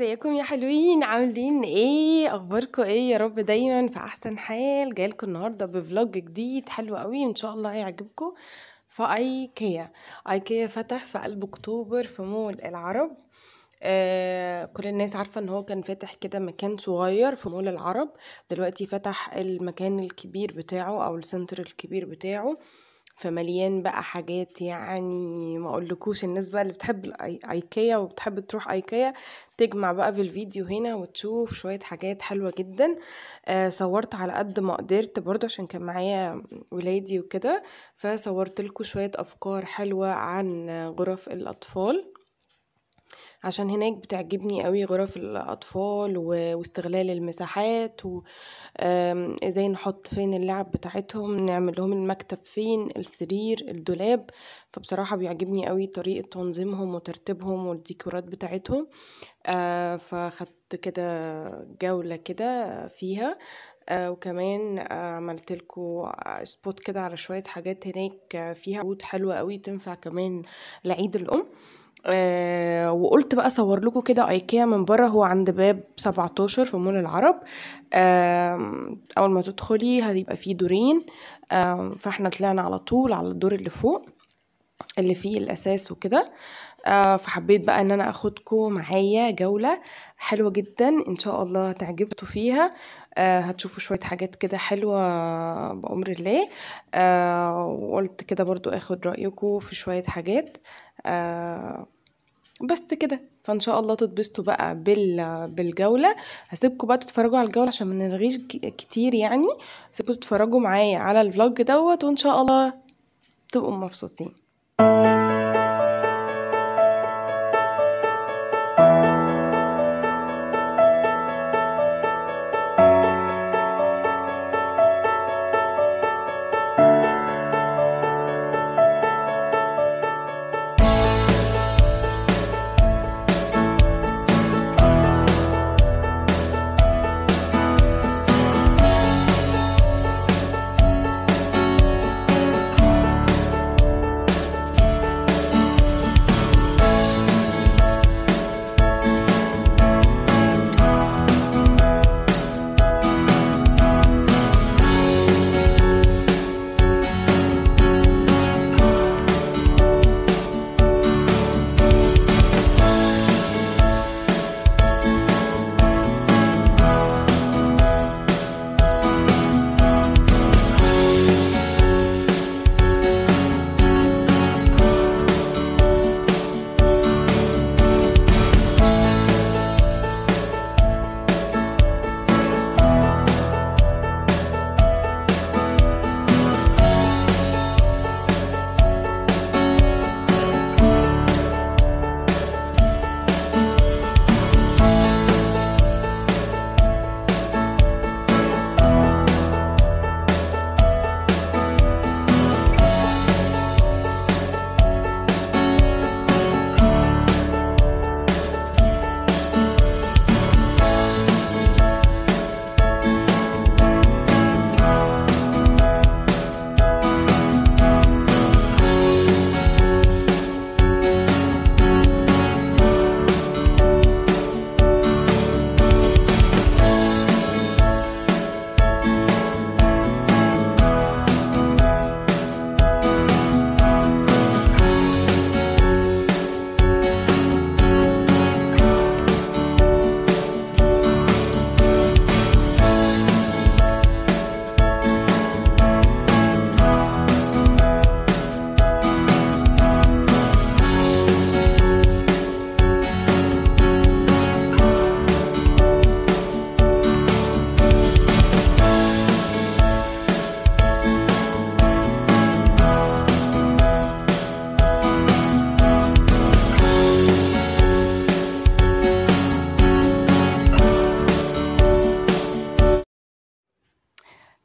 ازيكم يا حلوين عاملين ايه اخباركم ايه يا رب دايما في احسن حال جايلكم النهارده بفلوج جديد حلو قوي ان شاء الله هيعجبكم في ايكيا ايكيا فتح في قلب اكتوبر في مول العرب آه كل الناس عارفة ان هو كان فاتح كده مكان صغير في مول العرب دلوقتي فتح المكان الكبير بتاعه او السنتر الكبير بتاعه فمليان بقى حاجات يعني ما اقولكوش الناس بقى اللي بتحب الأي- ايكيا وبتحب تروح ايكيا تجمع بقى في الفيديو هنا وتشوف شوية حاجات حلوة جدا آه صورت على قد ما قدرت برضه عشان كان معايا ولادي وكده فصورت لكم شوية افكار حلوة عن غرف الاطفال عشان هناك بتعجبني قوي غرف الأطفال و- واستغلال المساحات وازاي نحط فين اللعب بتاعتهم نعمل لهم المكتب فين السرير الدولاب فبصراحة بيعجبني قوي طريقة تنظيمهم وترتيبهم والديكورات بتاعتهم آه، فخدت كده جولة كده فيها آه، وكمان آه، عملت لكم سبوت كده على شوية حاجات هناك آه، فيها عروض حلوة قوي تنفع كمان لعيد الأم آه وقلت بقى اصور لكم كده ايكيا من بره هو عند باب 17 في مول العرب آه اول ما تدخلي هيبقى فيه دورين آه فاحنا طلعنا على طول على الدور اللي فوق اللي فيه الاساس وكده آه فحبيت بقى ان انا اخدكم معايا جولة حلوة جدا ان شاء الله هتعجبكم فيها آه هتشوفوا شوية حاجات كده حلوة بأمر الله آه وقلت كده برضو اخد رأيكم في شوية حاجات آه بس كده فان شاء الله تتبسطوا بقى بال بالجولة هسيبكم بقى تتفرجوا على الجولة عشان ما نرغيش ك- كتير يعني سيبكم تتفرجوا معايا على الفلوج دوت وان شاء الله تبقوا مبسوطين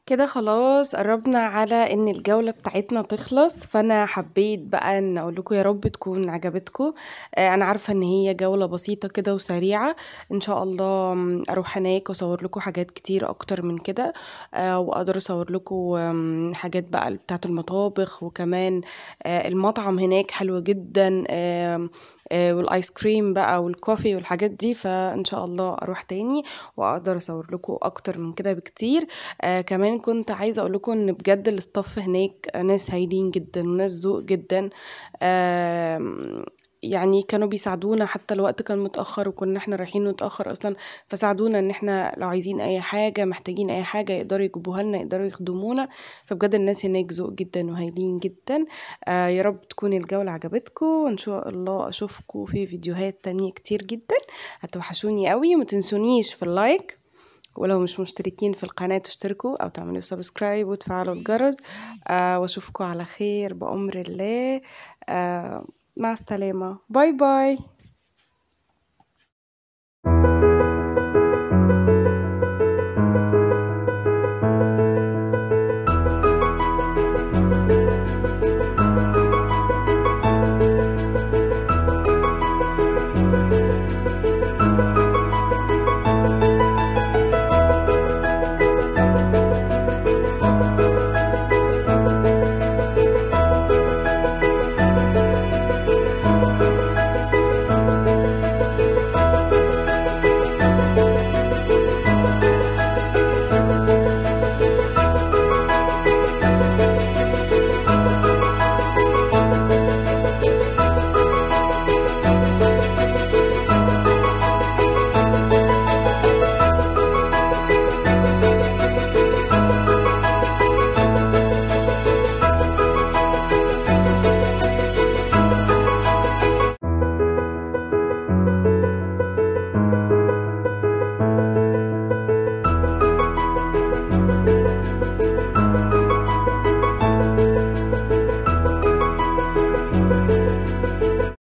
كده خلاص قربنا على ان الجولة بتاعتنا تخلص فانا حبيت بقى ان اقول لكم يا رب تكون عجبتكم آه، انا عارفة ان هي جولة بسيطة كده وسريعة ان شاء الله م، اروح هناك واصور لكم حاجات كتير اكتر من كده آه، واقدر اصور لكم آم، حاجات بقى بتاعت المطابخ وكمان آه، المطعم هناك حلو جدا آم، آه، والايس كريم بقى والكوفي والحاجات دي فان شاء الله اروح تاني واقدر اصور لكم اكتر من كده بكتير آه كمان كنت عايزه اقول لكم ان بجد الاستاف هناك ناس هايلين جدا وناس ذوق جدا آه يعني كانوا بيساعدونا حتى الوقت كان متأخر وكنا احنا رايحين متأخر أصلا فساعدونا إن احنا لو عايزين أي حاجة محتاجين أي حاجة يقدروا يجيبوها لنا يقدروا يخدمونا فبجد الناس هناك ذوق جدا وهايلين جدا آه يا رب تكون الجولة عجبتكم وإن شاء الله أشوفكم في فيديوهات تانية كتير جدا هتوحشوني قوي ومتنسونيش في اللايك ولو مش مشتركين في القناة تشتركوا أو تعملوا سبسكرايب وتفعلوا الجرس آه وأشوفكم على خير بأمر الله آه مع السلامة باي باي